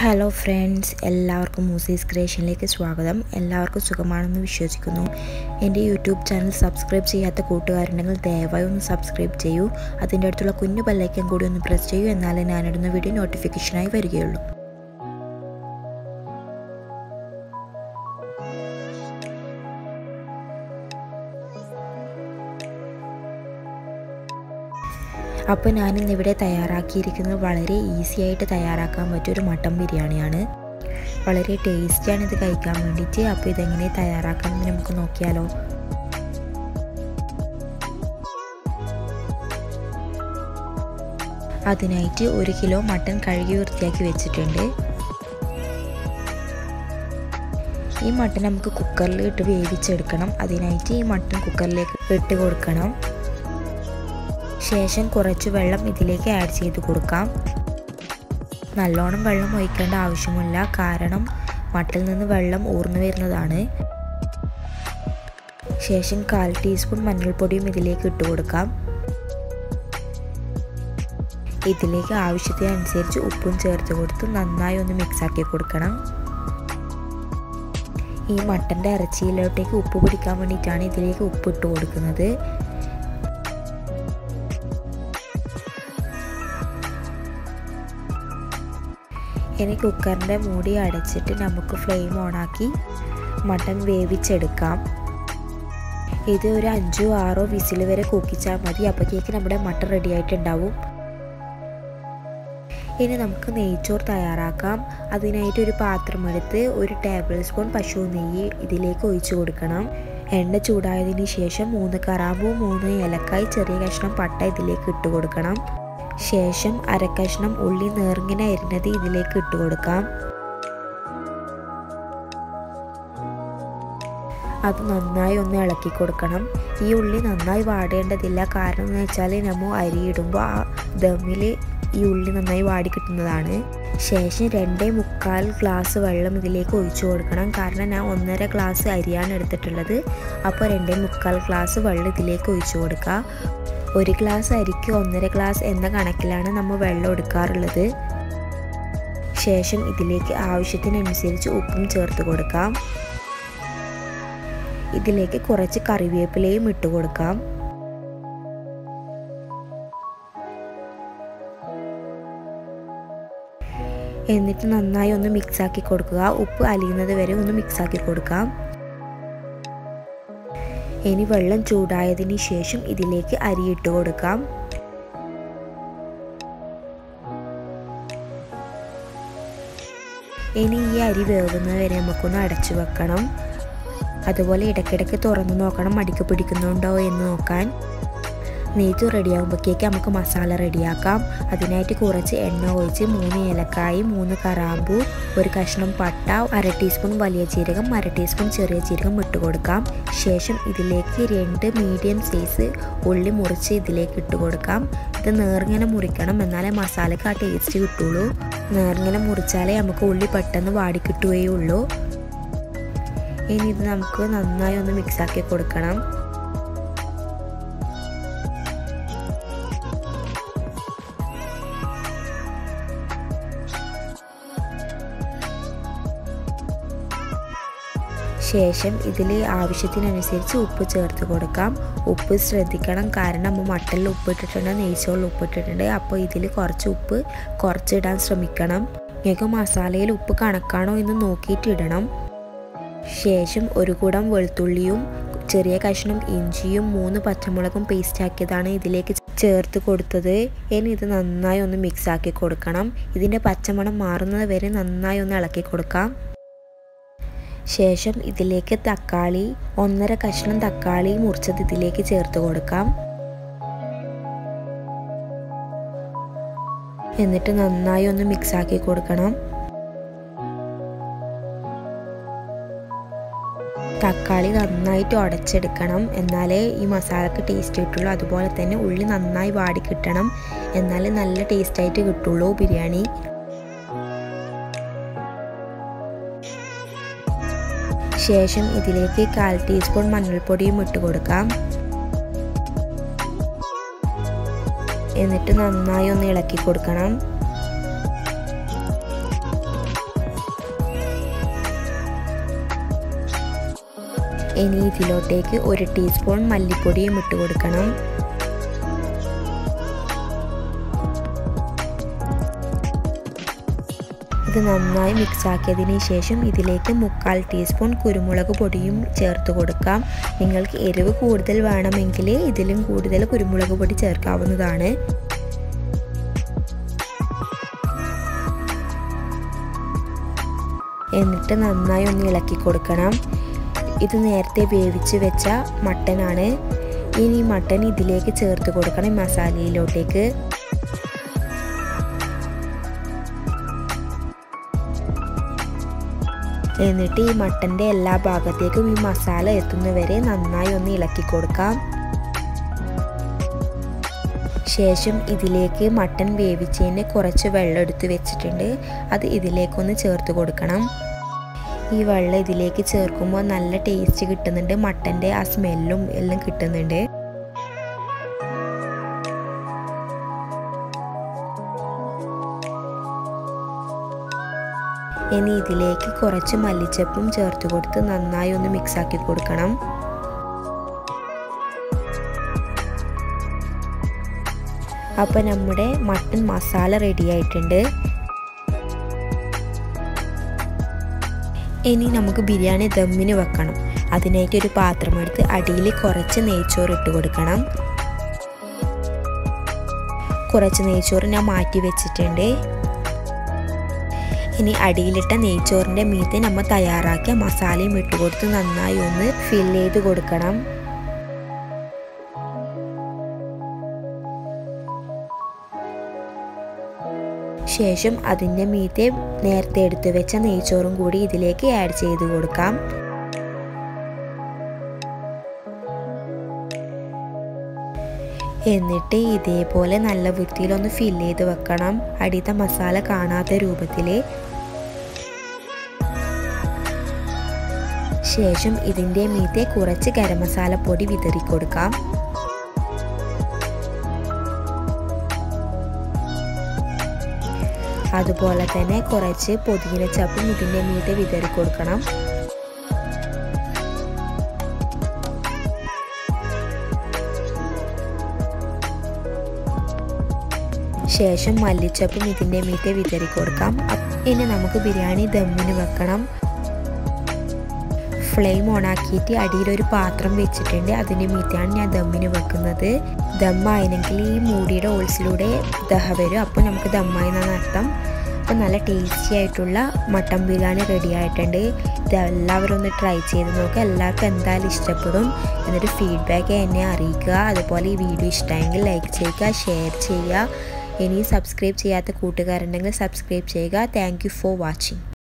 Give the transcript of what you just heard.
hello friends എല്ലാവർക്കും മൂസീസ് ക്രിയേഷനിലേക്ക് സ്വാഗതം എല്ലാവർക്കും സുഖമാണെന്ന് വിശ്വസിക്കുന്നു എൻ്റെ യൂട്യൂബ് ചാനൽ സബ്സ്ക്രൈബ് ചെയ്യാത്ത കൂട്ടുകാരുണ്ടെങ്കിൽ ദയവായി ഒന്ന് സബ്സ്ക്രൈബ് ചെയ്യൂ അതിൻ്റെ അടുത്തുള്ള കുഞ്ഞു ബെല്ലൈക്കൻ കൂടി ഒന്ന് പ്രസ് ചെയ്യൂ എന്നാലേ ഞാനിടുന്ന വീഡിയോ നോട്ടിഫിക്കേഷനായി വരികയുള്ളൂ അപ്പോൾ ഞാനിന്നിവിടെ തയ്യാറാക്കിയിരിക്കുന്നത് വളരെ ഈസി ആയിട്ട് തയ്യാറാക്കാൻ പറ്റിയ ഒരു മട്ടൻ ബിരിയാണിയാണ് വളരെ ടേസ്റ്റിയാണ് ഇത് കഴിക്കാൻ വേണ്ടിയിട്ട് അപ്പോൾ ഇതെങ്ങനെ തയ്യാറാക്കാമെന്ന് നമുക്ക് നോക്കിയാലോ അതിനായിട്ട് ഒരു കിലോ മട്ടൻ കഴുകി വൃത്തിയാക്കി വെച്ചിട്ടുണ്ട് ഈ മട്ടൻ നമുക്ക് കുക്കറിൽ ഇട്ട് വേവിച്ചെടുക്കണം അതിനായിട്ട് ഈ മട്ടൻ കുക്കറിലേക്ക് ഇട്ട് കൊടുക്കണം ശേഷം കുറച്ച് വെള്ളം ഇതിലേക്ക് ആഡ് ചെയ്ത് കൊടുക്കാം നല്ലോണം വെള്ളം ഒഴിക്കേണ്ട ആവശ്യമില്ല കാരണം മട്ടിൽ നിന്ന് വെള്ളം ഊർന്നു വരുന്നതാണ് ശേഷം കാൽ ടീസ്പൂൺ മഞ്ഞൾപ്പൊടിയും ഇതിലേക്ക് ഇട്ട് കൊടുക്കാം ഇതിലേക്ക് ആവശ്യത്തിനനുസരിച്ച് ഉപ്പും ചേർത്ത് കൊടുത്ത് നന്നായി ഒന്ന് മിക്സാക്കി കൊടുക്കണം ഈ മട്ടൻ്റെ ഇറച്ചിയിലോട്ടേക്ക് ഉപ്പ് പിടിക്കാൻ വേണ്ടിയിട്ടാണ് ഇതിലേക്ക് ഉപ്പ് ഇട്ട് കൊടുക്കുന്നത് ഇനി കുക്കറിൻ്റെ മൂടി അടച്ചിട്ട് നമുക്ക് ഫ്ലെയിം ഓണാക്കി മട്ടൻ വേവിച്ചെടുക്കാം ഇത് ഒരു അഞ്ചോ ആറോ വിസിൽ വരെ കൂക്കിച്ചാൽ മതി അപ്പോഴേക്ക് നമ്മുടെ മട്ടൻ റെഡി ആയിട്ടുണ്ടാവും ഇനി നമുക്ക് നെയ്ച്ചോറ് തയ്യാറാക്കാം അതിനായിട്ട് ഒരു പാത്രം എടുത്ത് ഒരു ടേബിൾ സ്പൂൺ പശു നെയ്യ് ഇതിലേക്ക് ഒഴിച്ചു കൊടുക്കണം എണ്ണ ചൂടായതിന് ശേഷം മൂന്ന് കറാമ്പൂ മൂന്ന് ഏലക്കായ് ചെറിയ കഷ്ണം പട്ട ഇതിലേക്ക് ഇട്ട് കൊടുക്കണം ശേഷം അരക്കഷ്ണം ഉള്ളി നേർങ്ങനെ അരിഞ്ഞത് ഇതിലേക്ക് ഇട്ട് കൊടുക്കാം അത് നന്നായി ഒന്ന് ഇളക്കി കൊടുക്കണം ഈ ഉള്ളി നന്നായി വാടേണ്ടതില്ല കാരണം എന്ന് വെച്ചാൽ നമ്മൾ അരിയിടുമ്പോൾ ആ ദമ്മിൽ ഈ ഉള്ളി നന്നായി വാടി കിട്ടുന്നതാണ് ശേഷം രണ്ടേ മുക്കാൽ ഗ്ലാസ് വെള്ളം ഇതിലേക്ക് ഒഴിച്ചു കൊടുക്കണം കാരണം ഞാൻ ഒന്നര ഗ്ലാസ് അരിയാണ് എടുത്തിട്ടുള്ളത് അപ്പോൾ രണ്ടേ മുക്കാൽ ഗ്ലാസ് വെള്ളം ഇതിലേക്ക് ഒഴിച്ചു കൊടുക്കുക ഒരു ഗ്ലാസ് അരിക്ക് ഒന്നര ഗ്ലാസ് എന്ന കണക്കിലാണ് നമ്മൾ വെള്ളം എടുക്കാറുള്ളത് ശേഷം ഇതിലേക്ക് ആവശ്യത്തിനനുസരിച്ച് ഉപ്പും ചേർത്ത് കൊടുക്കാം ഇതിലേക്ക് കുറച്ച് കറിവേപ്പിലയും ഇട്ട് കൊടുക്കാം എന്നിട്ട് നന്നായി ഒന്ന് മിക്സാക്കി കൊടുക്കുക ഉപ്പ് അലിയുന്നത് വരെ ഒന്ന് മിക്സാക്കി കൊടുക്കാം ഇനി വെള്ളം ചൂടായതിന് ശേഷം ഇതിലേക്ക് അരിയിട്ട് കൊടുക്കാം ഇനി ഈ അരി വേവുന്നത് വരെ നമുക്കൊന്ന് അടച്ചു വെക്കണം അതുപോലെ ഇടയ്ക്കിടയ്ക്ക് തുറന്നു നോക്കണം മടിക്ക് പിടിക്കുന്നുണ്ടോ എന്ന് നോക്കാൻ നെയ്ത്ത് റെഡിയാകുമ്പോഴേക്ക് നമുക്ക് മസാല റെഡിയാക്കാം അതിനായിട്ട് കുറച്ച് എണ്ണ ഒഴിച്ച് മൂന്ന് ഏലക്കായി മൂന്ന് കറാമ്പൂ ഒരു കഷ്ണം പട്ട അര ടീസ്പൂൺ വലിയ ജീരകം അര ടീസ്പൂൺ ചെറിയ ജീരകം ഇട്ട് കൊടുക്കാം ശേഷം ഇതിലേക്ക് രണ്ട് മീഡിയം സൈസ് ഉള്ളി മുറിച്ച് ഇതിലേക്ക് ഇട്ട് കൊടുക്കാം ഇത് നേർങ്ങനെ മുറിക്കണം എന്നാലേ മസാലക്ക് ആ ടേസ്റ്റ് കിട്ടുള്ളൂ നേർങ്ങനെ മുറിച്ചാലേ നമുക്ക് ഉള്ളി പെട്ടെന്ന് വാടി കിട്ടുകയുള്ളൂ ഇനി ഇത് നമുക്ക് നന്നായി ഒന്ന് മിക്സാക്കി കൊടുക്കണം ശേഷം ഇതിൽ ആവശ്യത്തിനനുസരിച്ച് ഉപ്പ് ചേർത്ത് കൊടുക്കാം ഉപ്പ് ശ്രദ്ധിക്കണം കാരണം നമ്മൾ മട്ടലിൽ ഉപ്പിട്ടിട്ടുണ്ട് നെയ്ച്ചോറിൽ ഉപ്പിട്ടിട്ടുണ്ട് അപ്പോൾ ഇതിൽ കുറച്ച് ഉപ്പ് കുറച്ചിടാൻ ശ്രമിക്കണം നിങ്ങൾക്ക് മസാലയിൽ ഉപ്പ് കണക്കാണോ എന്ന് നോക്കിയിട്ട് ഇടണം ശേഷം ഒരു കുടം വെളുത്തുള്ളിയും ചെറിയ കഷ്ണം ഇഞ്ചിയും മൂന്ന് പച്ചമുളകും പേസ്റ്റ് ആക്കിയതാണ് ഇതിലേക്ക് ചേർത്ത് കൊടുത്തത് ഇനി ഇത് നന്നായി ഒന്ന് മിക്സ് ആക്കി കൊടുക്കണം ഇതിൻ്റെ പച്ചമണം മാറുന്നത് വരെ നന്നായി ഒന്ന് ഇളക്കി കൊടുക്കാം ശേഷം ഇതിലേക്ക് തക്കാളി ഒന്നര കഷ്ണം തക്കാളി മുറിച്ചത് ഇതിലേക്ക് ചേർത്ത് കൊടുക്കാം എന്നിട്ട് നന്നായി ഒന്ന് മിക്സ് ആക്കി കൊടുക്കണം തക്കാളി നന്നായിട്ട് ഉടച്ചെടുക്കണം എന്നാലേ ഈ മസാലക്ക് ടേസ്റ്റ് കിട്ടുള്ളൂ അതുപോലെ തന്നെ ഉള്ളി നന്നായി വാടി കിട്ടണം എന്നാലേ നല്ല ടേസ്റ്റായിട്ട് കിട്ടുള്ളൂ ബിരിയാണി ശേഷം ഇതിലേക്ക് കാൽ ടീസ്പൂൺ മഞ്ഞൾപ്പൊടിയും ഇട്ട് കൊടുക്കാം എന്നിട്ട് നന്നായി ഒന്ന് ഇളക്കി കൊടുക്കണം ഇനി ഇതിലോട്ടേക്ക് ഒരു ടീസ്പൂൺ മല്ലിപ്പൊടിയും ഇട്ട് കൊടുക്കണം ഇത് നന്നായി മിക്സ് ആക്കിയതിന് ശേഷം ഇതിലേക്ക് മുക്കാൽ ടീസ്പൂൺ കുരുമുളക് പൊടിയും ചേർത്ത് കൊടുക്കാം നിങ്ങൾക്ക് എരിവ് കൂടുതൽ വേണമെങ്കിൽ ഇതിലും കൂടുതൽ കുരുമുളക് പൊടി ചേർക്കാവുന്നതാണ് എന്നിട്ട് നന്നായി ഒന്ന് ഇളക്കി കൊടുക്കണം ഇത് നേരത്തെ വേവിച്ച് വെച്ച മട്ടനാണ് ഇനി മട്ടൻ ഇതിലേക്ക് ചേർത്ത് കൊടുക്കണം മസാലയിലോട്ടേക്ക് എന്നിട്ട് ഈ മട്ടൻ്റെ എല്ലാ ഭാഗത്തേക്കും ഈ മസാല എത്തുന്നവരെ നന്നായി ഒന്ന് ഇളക്കി കൊടുക്കാം ശേഷം ഇതിലേക്ക് മട്ടൻ വേവിച്ചതിന് കുറച്ച് വെള്ളം എടുത്ത് വെച്ചിട്ടുണ്ട് അത് ഇതിലേക്കൊന്ന് ചേർത്ത് കൊടുക്കണം ഈ വെള്ളം ഇതിലേക്ക് ചേർക്കുമ്പോൾ നല്ല ടേസ്റ്റ് കിട്ടുന്നുണ്ട് മട്ടൻ്റെ ആ സ്മെല്ലും എല്ലാം കിട്ടുന്നുണ്ട് ഇനി ഇതിലേക്ക് കുറച്ച് മല്ലിച്ചപ്പും ചേർത്ത് കൊടുത്ത് നന്നായി ഒന്ന് മിക്സ് ആക്കി കൊടുക്കണം അപ്പോൾ നമ്മുടെ മട്ടൻ മസാല റെഡി ആയിട്ടുണ്ട് ഇനി നമുക്ക് ബിരിയാണി ദമ്മിന് വെക്കണം അതിനായിട്ട് ഒരു പാത്രം എടുത്ത് അടിയിൽ കുറച്ച് നെയ്ച്ചോറ് ഇട്ട് കൊടുക്കണം കുറച്ച് നെയ്ച്ചോറ് ഞാൻ മാറ്റി വെച്ചിട്ടുണ്ട് ഇനി അടിയിലിട്ട നെയ്ച്ചോറിൻ്റെ മീതെ നമ്മൾ തയ്യാറാക്കിയ മസാലയും ഇട്ട് കൊടുത്ത് നന്നായി ഒന്ന് ഫില്ല് ചെയ്ത് കൊടുക്കണം ശേഷം അതിൻ്റെ മീതെ നേരത്തെ എടുത്തു വെച്ച നെയ്ച്ചോറും കൂടി ഇതിലേക്ക് ആഡ് ചെയ്ത് കൊടുക്കാം എന്നിട്ട് ഇതേപോലെ നല്ല വൃത്തിയിലൊന്ന് ഫില്ല് ചെയ്ത് വെക്കണം അടിയത്തെ മസാല കാണാത്ത രൂപത്തിൽ ശേഷം ഇതിൻ്റെ മീതെ കുറച്ച് ഗരം മസാല പൊടി വിതറി കൊടുക്കാം അതുപോലെ തന്നെ കുറച്ച് പുതിന ചപ്പും ഇതിൻ്റെ മീതെ വിതറി കൊടുക്കണം ശേഷം മല്ലിച്ചപ്പും ഇതിൻ്റെ മീതെ വിതറി കൊടുക്കാം ഇനി നമുക്ക് ബിരിയാണി ദമ്മിന് വെക്കണം ഫ്ലെയിം ഓണാക്കിയിട്ട് അടിയിലൊരു പാത്രം വെച്ചിട്ടുണ്ട് അതിൻ്റെ മീത്താണ് ഞാൻ ദമ്മിന് വെക്കുന്നത് ദമ്മായിരുന്നെങ്കിൽ ഈ മൂടിയുടെ ഓൾസിലൂടെ ദഹ വരും അപ്പോൾ നമുക്ക് ദമ്മായി എന്നാണ് അർത്ഥം അപ്പോൾ നല്ല ടേസ്റ്റി ആയിട്ടുള്ള മട്ടൻ ബിരിയാണി റെഡി ആയിട്ടുണ്ട് ഇത് എല്ലാവരും ഒന്ന് ട്രൈ ചെയ്ത് നോക്കുക എല്ലാവർക്കും എന്തായാലും ഇഷ്ടപ്പെടും എന്നിട്ട് ഫീഡ്ബാക്ക് എന്നെ അറിയിക്കുക അതുപോലെ ഈ വീഡിയോ ഇഷ്ടമെങ്കിൽ ലൈക്ക് ചെയ്യുക ഷെയർ ചെയ്യുക ഇനി സബ്സ്ക്രൈബ് ചെയ്യാത്ത കൂട്ടുകാരുണ്ടെങ്കിൽ സബ്സ്ക്രൈബ് ചെയ്യുക താങ്ക് ഫോർ വാച്ചിങ്